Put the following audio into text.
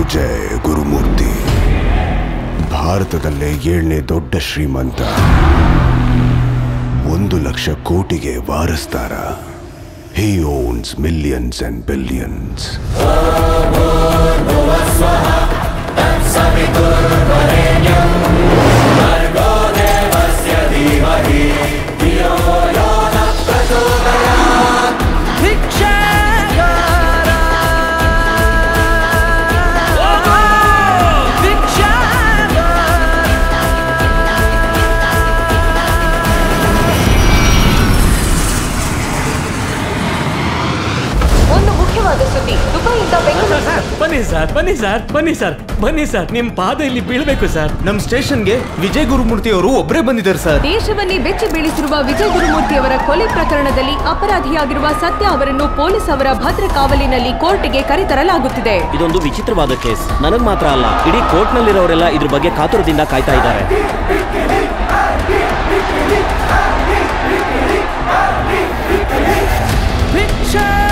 ವಿಜಯ್ ಗುರುಮೂರ್ತಿ ಭಾರತದಲ್ಲೇ ಏಳನೇ ದೊಡ್ಡ ಶ್ರೀಮಂತ ಒಂದು ಲಕ್ಷ ಕೋಟಿಗೆ ವಾರಸ್ದಾರ he owns millions and billions ಒಂದು ಮುಖ್ಯವಾದ ಸುದ್ದಿ ದುಬೈಯಿಂದ ಬೆಂಗಳೂರು ಬನ್ನಿ ಸರ್ ಬನ್ನಿ ಸರ್ ಬನ್ನಿ ಸರ್ ಬನ್ನಿ ಸರ್ ನಿಮ್ ಪಾದ ಇಲ್ಲಿ ಬೀಳ್ಬೇಕು ಸರ್ ನಮ್ ಸ್ಟೇಷನ್ಗೆ ವಿಜಯ್ ಗುರುಮೂರ್ತಿ ಅವರು ಒಬ್ಬರೇ ಬಂದಿದ್ದಾರೆ ಸರ್ ದೇಶವನ್ನೇ ಬೆಚ್ಚಿ ಬೀಳಿಸಿರುವ ವಿಜಯ್ ಗುರುಮೂರ್ತಿ ಅವರ ಕೊಲೆ ಪ್ರಕರಣದಲ್ಲಿ ಅಪರಾಧಿಯಾಗಿರುವ ಸತ್ಯ ಅವರನ್ನು ಪೊಲೀಸ್ ಅವರ ಭದ್ರ ಕಾವಲಿನಲ್ಲಿ ಕೋರ್ಟ್ಗೆ ಕರೆತರಲಾಗುತ್ತಿದೆ ಇದೊಂದು ವಿಚಿತ್ರವಾದ ಕೇಸ್ ನನಗ್ ಮಾತ್ರ ಅಲ್ಲ ಇಡೀ ಕೋರ್ಟ್ನಲ್ಲಿರೋರೆಲ್ಲ ಇದ್ರ ಬಗ್ಗೆ ಕಾತುರದಿಂದ ಕಾಯ್ತಾ ಇದ್ದಾರೆ ಭಿಕ್ಷಾ